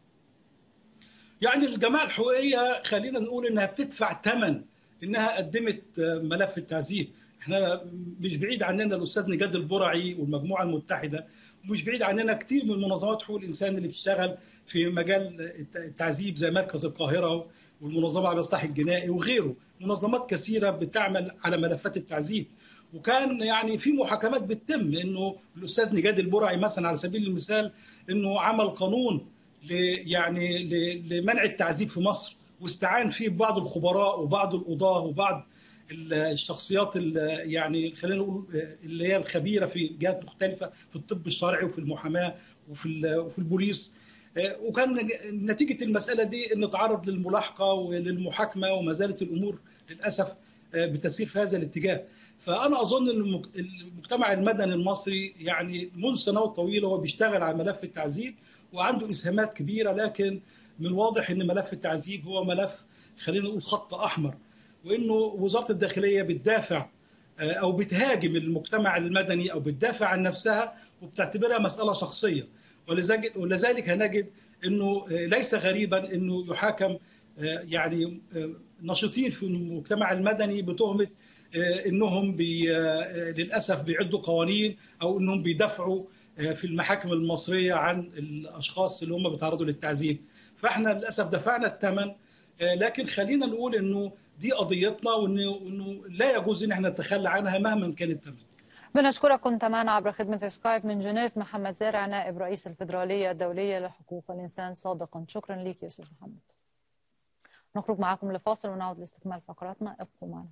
يعني الجماعه الحقوقيه خلينا نقول انها بتدفع ثمن انها قدمت ملف التعذيب احنا مش بعيد عننا الاستاذ نجاد البرعي والمجموعه المتحده ومش بعيد عننا كتير من منظمات حقوق الانسان اللي بتشتغل في مجال التعذيب زي مركز القاهره والمنظمه على الاصلاح الجنائي وغيره منظمات كثيره بتعمل على ملفات التعذيب وكان يعني في محاكمات بتتم انه الاستاذ نجاد البرعي مثلا على سبيل المثال انه عمل قانون يعني لمنع التعذيب في مصر واستعان فيه بعض الخبراء وبعض القضاه وبعض الشخصيات يعني خلينا نقول اللي هي الخبيره في جهات مختلفه في الطب الشرعي وفي المحاماه وفي وفي البوليس وكان نتيجه المساله دي ان تعرض للملاحقه وللمحاكمه وما زالت الامور للاسف بتسير في هذا الاتجاه فانا اظن ان المجتمع المدني المصري يعني منذ سنوات طويله هو بيشتغل على ملف التعذيب وعنده اسهامات كبيره لكن من الواضح ان ملف التعذيب هو ملف خلينا نقول خط احمر وانه وزاره الداخليه بتدافع او بتهاجم المجتمع المدني او بتدافع عن نفسها وبتعتبرها مساله شخصيه ولذلك ولذلك هنجد انه ليس غريبا انه يحاكم يعني ناشطين في المجتمع المدني بتهمه انهم بي للاسف بيعدوا قوانين او انهم بيدافعوا في المحاكم المصريه عن الاشخاص اللي هم بيتعرضوا للتعذيب فاحنا للاسف دفعنا الثمن لكن خلينا نقول انه دي قضيتنا وانه لا يجوز ان احنا نتخلى عنها مهما كان الثمن
بنشكرك كنت معنا عبر خدمة سكايب من جنيف محمد زارع نائب رئيس الفيدرالية الدولية لحقوق الإنسان سابقا شكرا لك يا أستاذ محمد نخرج معكم لفاصل ونعود لاستكمال فقراتنا ابقوا معنا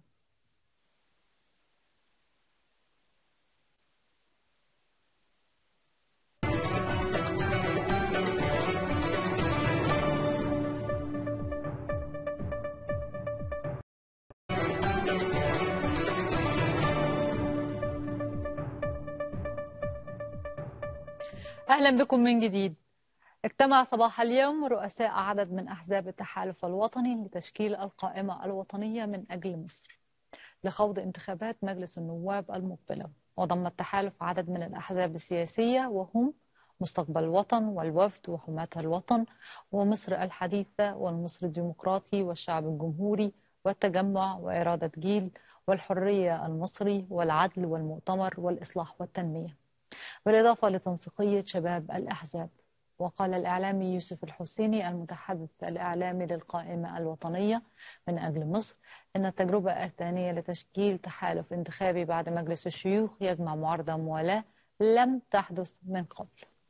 أهلا بكم من جديد اجتمع صباح اليوم رؤساء عدد من أحزاب التحالف الوطني لتشكيل القائمة الوطنية من أجل مصر لخوض انتخابات مجلس النواب المقبلة وضم التحالف عدد من الأحزاب السياسية وهم مستقبل الوطن والوفد وحماة الوطن ومصر الحديثة والمصر الديمقراطي والشعب الجمهوري والتجمع وإرادة جيل والحرية المصري والعدل والمؤتمر والإصلاح والتنمية بالإضافة لتنسيقية شباب الأحزاب وقال الإعلامي يوسف الحسيني المتحدث الإعلامي للقائمة الوطنية من أجل مصر أن التجربة الثانية لتشكيل تحالف انتخابي بعد مجلس الشيوخ يجمع معارضة موالاة لم تحدث من قبل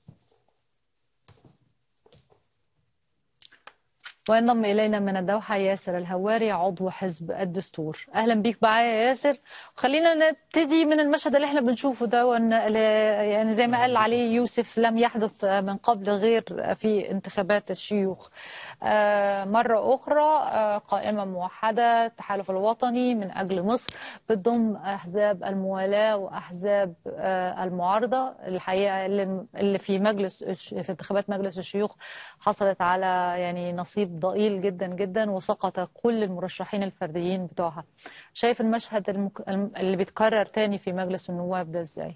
وينضم إلينا من الدوحة ياسر الهواري عضو حزب الدستور أهلا بيك معايا يا ياسر خلينا نبتدي من المشهد اللي احنا بنشوفه ده يعني زي ما قال عليه يوسف لم يحدث من قبل غير في انتخابات الشيوخ مرة أخرى قائمة موحدة التحالف الوطني من أجل مصر بتضم أحزاب الموالاة وأحزاب المعارضة الحقيقة اللي في مجلس في انتخابات مجلس الشيوخ حصلت على يعني نصيب ضئيل جدا جدا وسقط كل المرشحين الفرديين بتوعها شايف المشهد المك... اللي بيتكرر تاني في مجلس النواب ده ازاي؟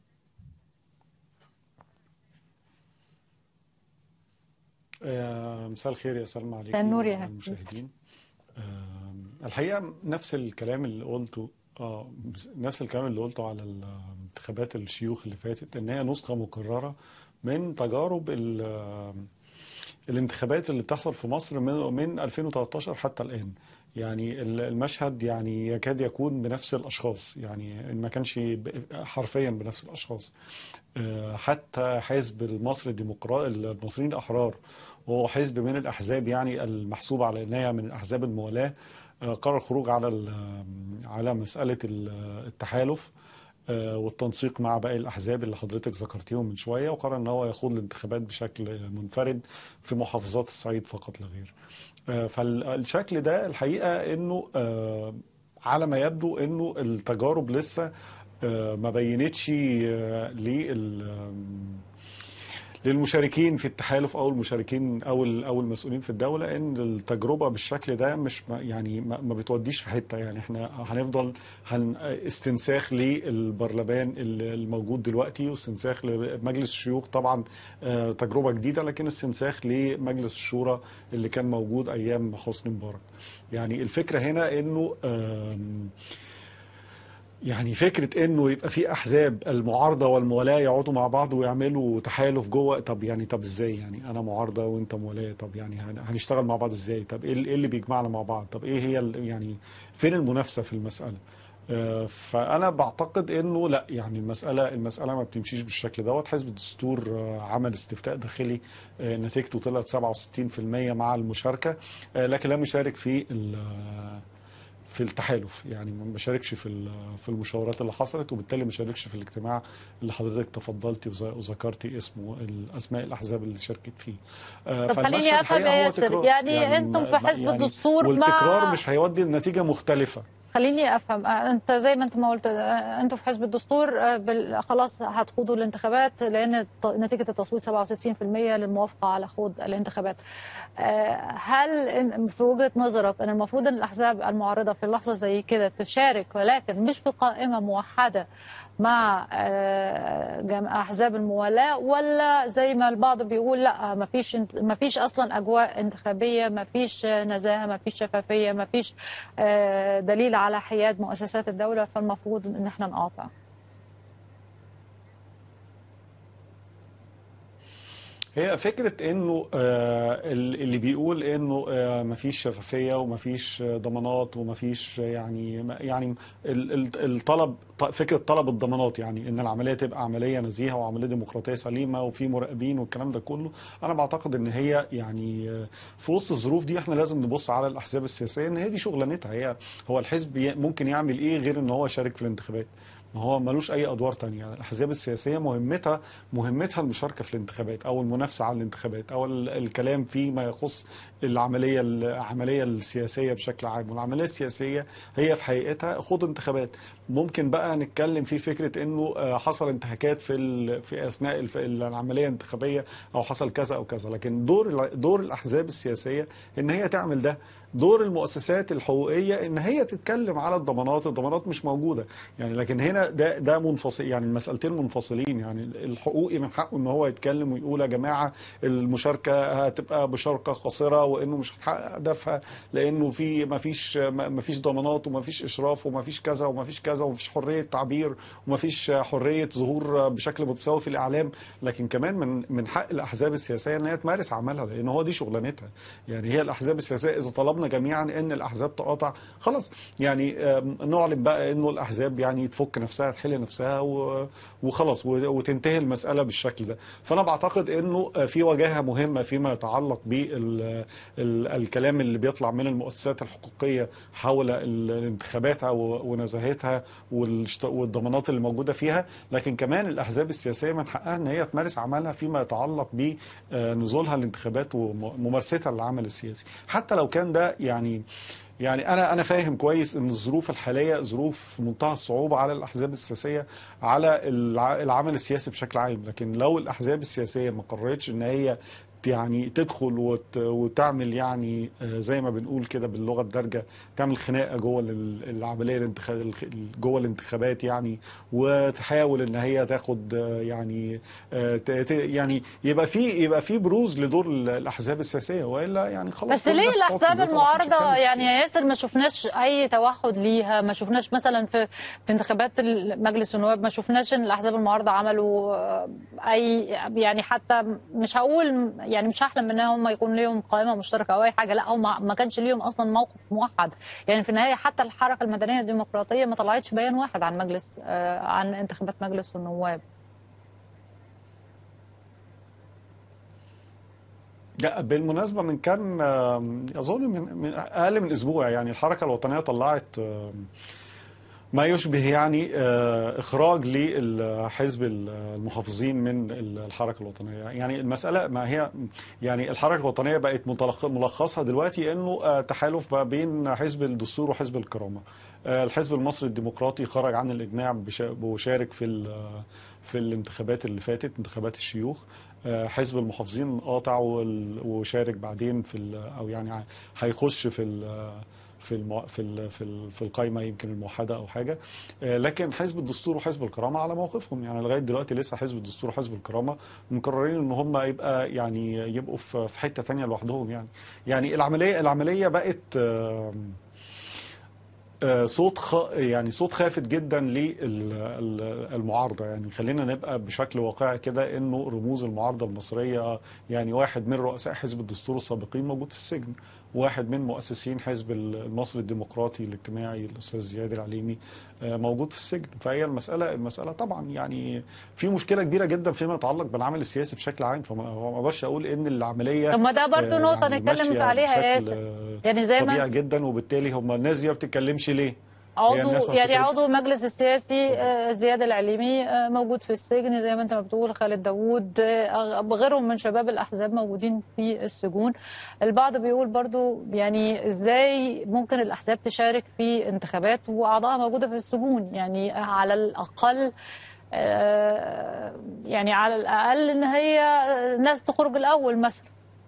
مساء الخير يا سلمى عليكم
مساء النور يا
المشاهدين الحقيقه نفس الكلام اللي قلته اه نفس الكلام اللي قلته على الانتخابات الشيوخ اللي فاتت ان هي نسخه مكرره من تجارب الانتخابات اللي بتحصل في مصر من, من 2013 حتى الان يعني المشهد يعني يكاد يكون بنفس الاشخاص يعني ان ما كانش حرفيا بنفس الاشخاص حتى حزب المصري الديمقراطي المصريين الاحرار وهو حزب من الاحزاب يعني المحسوب على انها من احزاب الموالاه قرر الخروج على على مساله التحالف والتنسيق مع باقي الاحزاب اللي حضرتك ذكرتيهم من شويه وقرر ان هو يخوض الانتخابات بشكل منفرد في محافظات الصعيد فقط لا غير. فالشكل ده الحقيقه انه على ما يبدو انه التجارب لسه ما بينتش لل للمشاركين في التحالف او المشاركين او او المسؤولين في الدوله ان التجربه بالشكل ده مش يعني ما بتوديش في حته يعني احنا هنفضل هن استنساخ للبرلمان الموجود دلوقتي واستنساخ لمجلس الشيوخ طبعا تجربه جديده لكن استنساخ لمجلس الشورى اللي كان موجود ايام حسني مبارك يعني الفكره هنا انه يعني فكره انه يبقى في احزاب المعارضه والموالاه يقعدوا مع بعض ويعملوا تحالف جوه طب يعني طب ازاي يعني انا معارضه وانت موالاه طب يعني هنشتغل مع بعض ازاي طب ايه اللي بيجمعنا مع بعض طب ايه هي يعني فين المنافسه في المساله فانا بعتقد انه لا يعني المساله المساله ما بتمشيش بالشكل دوت حزب الدستور عمل استفتاء داخلي نتيجته طلعت 67% مع المشاركه لكن لم يشارك في في التحالف يعني ما بشاركش في في المشاورات اللي حصلت وبالتالي ما شاركش في الاجتماع اللي حضرتك تفضلتي وذكرتي اسمه الاسماء الاحزاب اللي شاركت فيه
طب خليني افهم يا ياسر يعني, يعني انتم في حزب يعني الدستور
والتكرار مش هيودي لنتيجه مختلفه
خليني افهم انت زي ما انت ما قلت انتوا في حزب الدستور خلاص هتخوضوا الانتخابات لان نتيجه التصويت 67% للموافقه على خوض الانتخابات هل في وجهه نظرك ان المفروض ان الاحزاب المعارضه في لحظه زي كده تشارك ولكن مش في قائمه موحده مع احزاب الموالاه ولا زي ما البعض بيقول لا ما فيش ما فيش اصلا اجواء انتخابيه ما فيش نزاهه ما فيش شفافيه ما فيش دليل على حياد مؤسسات الدوله فالمفروض ان احنا نقاطع
هي فكرة انه اللي بيقول انه مفيش شفافية ومفيش ضمانات ومفيش يعني يعني الطلب فكرة طلب الضمانات يعني ان العملية تبقى عملية نزيهة وعملية ديمقراطية سليمة وفي مراقبين والكلام ده كله انا بعتقد ان هي يعني في وسط الظروف دي احنا لازم نبص على الاحزاب السياسية ان هي دي شغلانتها هي هو الحزب ممكن يعمل ايه غير ان هو يشارك في الانتخابات ما هو ملوش اي ادوار تانية يعني الاحزاب السياسيه مهمتها مهمتها المشاركه في الانتخابات او المنافسه على الانتخابات او الكلام فيما يخص العمليه العمليه السياسيه بشكل عام والعمليه السياسيه هي في حقيقتها خوض انتخابات ممكن بقى نتكلم في فكره انه حصل انتهاكات في في اثناء العمليه الانتخابيه او حصل كذا او كذا لكن دور دور الاحزاب السياسيه ان هي تعمل ده دور المؤسسات الحقوقيه ان هي تتكلم على الضمانات الضمانات مش موجوده يعني لكن هنا ده ده منفصل يعني المسالتين منفصلين يعني الحقوقي من حقه ان هو يتكلم ويقول يا جماعه المشاركه هتبقى مشاركه قصيره وانه مش هتحقق هدفها لانه في ما فيش ما فيش ضمانات وما فيش اشراف وما فيش كذا وما فيش كذا وما فيش حريه تعبير وما فيش حريه ظهور بشكل متساوي في الاعلام لكن كمان من من حق الاحزاب السياسيه ان هي تمارس عملها لان هو دي شغلانتها يعني هي الاحزاب السياسيه اذا طلبنا جميعا ان الاحزاب تقاطع خلاص يعني نعلن بقى انه الاحزاب يعني تفك نفسها تحل نفسها وخلاص وتنتهي المساله بالشكل ده فانا بعتقد انه في وجاهه مهمه فيما يتعلق بالكلام اللي بيطلع من المؤسسات الحقوقيه حول الانتخابات ونزاهتها والضمانات اللي موجوده فيها لكن كمان الاحزاب السياسيه من حقها ان هي تمارس عملها فيما يتعلق بنزولها الانتخابات وممارستها للعمل السياسي حتى لو كان ده يعني يعني انا انا فاهم كويس ان الظروف الحاليه ظروف في منتهى الصعوبه على الاحزاب السياسيه على العمل السياسي بشكل عام لكن لو الاحزاب السياسيه ما قررتش ان هي يعني تدخل وت... وتعمل يعني زي ما بنقول كده باللغه الدارجه تعمل خناقه جوه العمليه الانتخاب جوه الانتخابات يعني وتحاول ان هي تاخد يعني ت... يعني يبقى في يبقى في بروز لدور الاحزاب السياسيه والا يعني خلاص
بس ليه الاحزاب المعارضه يعني يا ياسر ما شفناش اي توحد ليها ما شفناش مثلا في في انتخابات مجلس النواب ما شفناش ان الاحزاب المعارضه عملوا آه، اي يعني حتى مش هقول يعني مش هحلم ان هم يكون ليهم قائمه مشتركه او اي حاجه لا هم ما كانش ليهم اصلا موقف موحد يعني في النهايه حتى الحركه المدنيه الديمقراطيه ما طلعتش بيان واحد عن مجلس آه، عن انتخابات مجلس النواب
لا بالمناسبة من كام آم، أظن من, من أقل من أسبوع يعني الحركة الوطنية طلعت آم، ما يشبه يعني آه، إخراج لحزب المحافظين من الحركة الوطنية يعني المسألة ما هي يعني الحركة الوطنية بقت متلخ- ملخصها دلوقتي إنه آه، تحالف ما بين حزب الدستور وحزب الكرامة آه، الحزب المصري الديمقراطي خرج عن الإجماع بشا- وشارك في ال- في الانتخابات اللي فاتت انتخابات الشيوخ آه، حزب المحافظين قاطع وال- وشارك بعدين في ال- او يعني ع- هيخش في ال- في المو... في ال... في ال... في القائمه يمكن الموحده او حاجه آه، لكن حزب الدستور وحزب الكرامه على موقفهم يعني لغايه دلوقتي لسه حزب الدستور وحزب الكرامه مقررين ان هم يبقى يعني يبقوا في في حته تانية لوحدهم يعني يعني العمليه العمليه بقت آم، آه، صوت خ... يعني صوت خافت جدا للمعارضه يعني خلينا نبقى بشكل واقعي كده انه رموز المعارضه المصريه يعني واحد من رؤساء حزب الدستور السابقين موجود في السجن واحد من مؤسسين حزب المصري الديمقراطي الاجتماعي الاستاذ زياد العليمي آه، موجود في السجن فهي المساله المساله طبعا يعني في مشكله كبيره جدا فيما يتعلق بالعمل السياسي بشكل عام فما ما اقدرش اقول ان العمليه
طب ما ده برضو
آه،
نقطه
يعني
نتكلم
ماشية
عليها
بشكل،
يا ياسر
آه،
يعني زي ما
طبيعي جدا وبالتالي هم الناس دي ما بتتكلمش ليه؟ هي
عضو
الناس ما
يعني
بتتكلم-
عضو المجلس السياسي آه، زياد العليمي آه، موجود في السجن زي ما انت ما بتقول خالد داوود آه، غيرهم من شباب الاحزاب موجودين في السجون البعض بيقول برضو يعني ازاي ممكن الاحزاب تشارك في انتخابات واعضائها موجوده في السجون يعني على الاقل آه، يعني على الاقل ان هي ناس تخرج الاول مثلا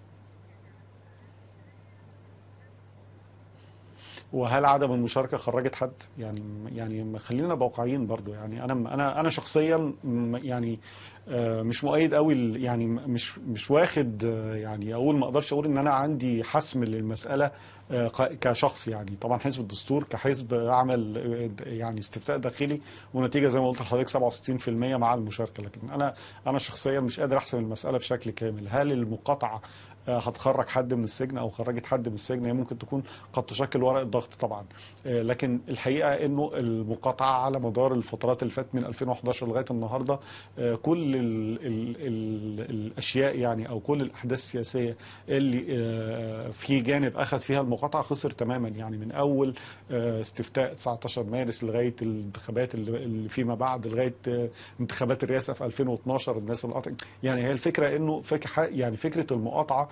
وهل عدم المشاركه خرجت حد يعني يعني خلينا نبقى واقعيين برضو يعني انا انا انا شخصيا م- يعني آه، مش مؤيد قوي ال- يعني مش مش واخد آه، يعني اقول ما اقدرش اقول ان انا عندي حسم للمساله آه، ق- كشخص يعني طبعا حزب الدستور كحزب عمل آه، يعني استفتاء داخلي ونتيجه زي ما قلت لحضرتك 67% مع المشاركه لكن انا انا شخصيا مش قادر احسم المساله بشكل كامل هل المقاطعه آه، هتخرج حد من السجن او خرجت حد من السجن هي ممكن تكون قد تشكل ورقه ضغط طبعا آه، لكن الحقيقه انه المقاطعه على مدار الفترات اللي فاتت من 2011 لغايه النهارده آه، كل ال ال ال الاشياء يعني او كل الاحداث السياسيه اللي آه، في جانب اخذ فيها المقاطعه خسر تماما يعني من اول آه، استفتاء 19 مارس لغايه الانتخابات اللي اللي فيما بعد لغايه آه، انتخابات الرئاسه في 2012 الناس اللي قاطعة يعني هي الفكره انه فكره يعني فكره المقاطعه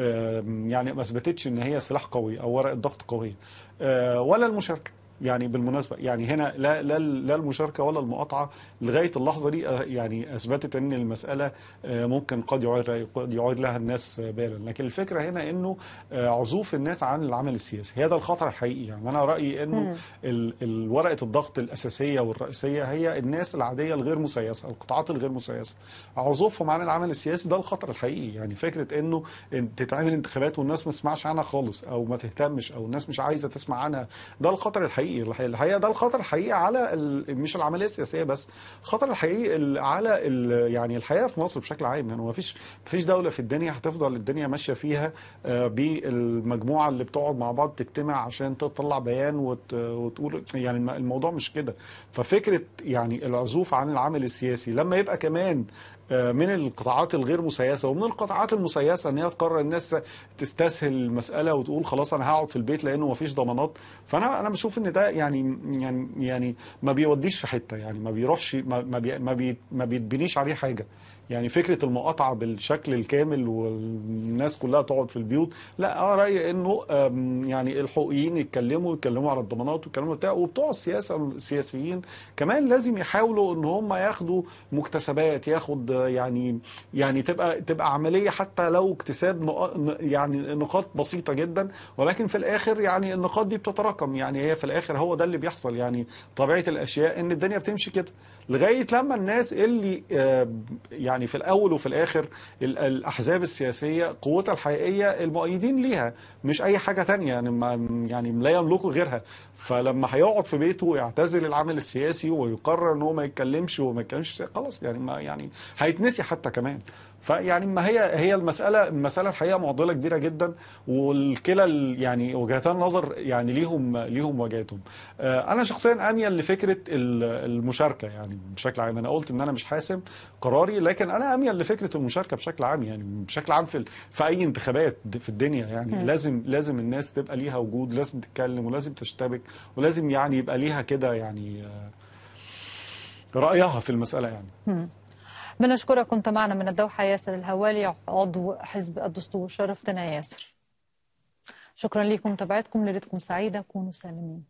آم، يعني ما اثبتتش ان هي سلاح قوي او ورقه ضغط قويه آه، ولا المشاركه يعني بالمناسبه يعني هنا لا لا لا المشاركه ولا المقاطعه لغايه اللحظه دي آه، يعني اثبتت ان المساله آه، ممكن قد يعير قد يعير لها الناس آه، بالا لكن الفكره هنا انه آه، عزوف الناس عن العمل السياسي هذا الخطر الحقيقي يعني انا رايي انه
مم.
ال- ال- ورقه الضغط الاساسيه والرئيسيه هي الناس العاديه الغير مسيسه القطاعات الغير مسيسه عزوفهم عن العمل السياسي ده الخطر الحقيقي يعني فكره انه إن تتعمل انتخابات والناس ما تسمعش عنها خالص او ما تهتمش او الناس مش عايزه تسمع عنها ده الخطر الحقيقي الحقيقي الحقيقه ده الخطر الحقيقي على ال- مش العمليه السياسيه بس الخطر الحقيقي ال- على ال- يعني الحياه في مصر بشكل عام يعني ما فيش ما فيش دوله في الدنيا هتفضل الدنيا ماشيه فيها آه، بالمجموعه اللي بتقعد مع بعض تجتمع عشان تطلع بيان وت- وتقول يعني الم- الموضوع مش كده ففكره يعني العزوف عن العمل السياسي لما يبقى كمان آه، من القطاعات الغير مسيسه ومن القطاعات المسيسه ان هي تقرر الناس تستسهل المساله وتقول خلاص انا هقعد في البيت لانه ما فيش ضمانات فانا انا بشوف ان ده يعني يعني يعني ما بيوديش في حته يعني ما بيروحش ما ما بي ما, بي ما بيتبنيش عليه حاجه يعني فكره المقاطعه بالشكل الكامل والناس كلها تقعد في البيوت لا اه رايي انه آم، يعني الحقوقيين يتكلموا يتكلموا على الضمانات ويتكلموا بتاع وبتوع السياسه السياسيين كمان لازم يحاولوا ان هم ياخدوا مكتسبات ياخد آه، يعني يعني تبقى تبقى عمليه حتى لو اكتساب نقا- يعني نقاط بسيطه جدا ولكن في الاخر يعني النقاط دي بتتراكم يعني هي في الاخر هو ده اللي بيحصل يعني طبيعه الاشياء ان الدنيا بتمشي كده لغايه لما الناس اللي آه، يعني في الاول وفي الاخر ال- الاحزاب السياسيه قوتها الحقيقيه المؤيدين ليها مش اي حاجه تانية يعني ما يعني لا يملكوا غيرها فلما هيقعد في بيته ويعتزل العمل السياسي ويقرر ان هو ما يتكلمش وما يتكلمش خلاص يعني ما يعني هيتنسي حتى كمان فيعني ما هي هي المساله المساله الحقيقه معضله كبيره جدا والكلا ال- يعني وجهتان نظر يعني ليهم ليهم وجهاتهم آه، انا شخصيا اميل لفكره ال- المشاركه يعني بشكل عام انا قلت ان انا مش حاسم قراري لكن انا اميل لفكره المشاركه بشكل عام يعني بشكل عام في في اي انتخابات في الدنيا يعني
مم.
لازم لازم الناس تبقى ليها وجود لازم تتكلم ولازم تشتبك ولازم يعني يبقى ليها كده يعني آه، رايها في المساله يعني
مم. بنشكرك كنت معنا من الدوحة ياسر الهوالي عضو حزب الدستور شرفتنا يا ياسر شكرا لكم متابعتكم ليلتكم سعيدة كونوا سالمين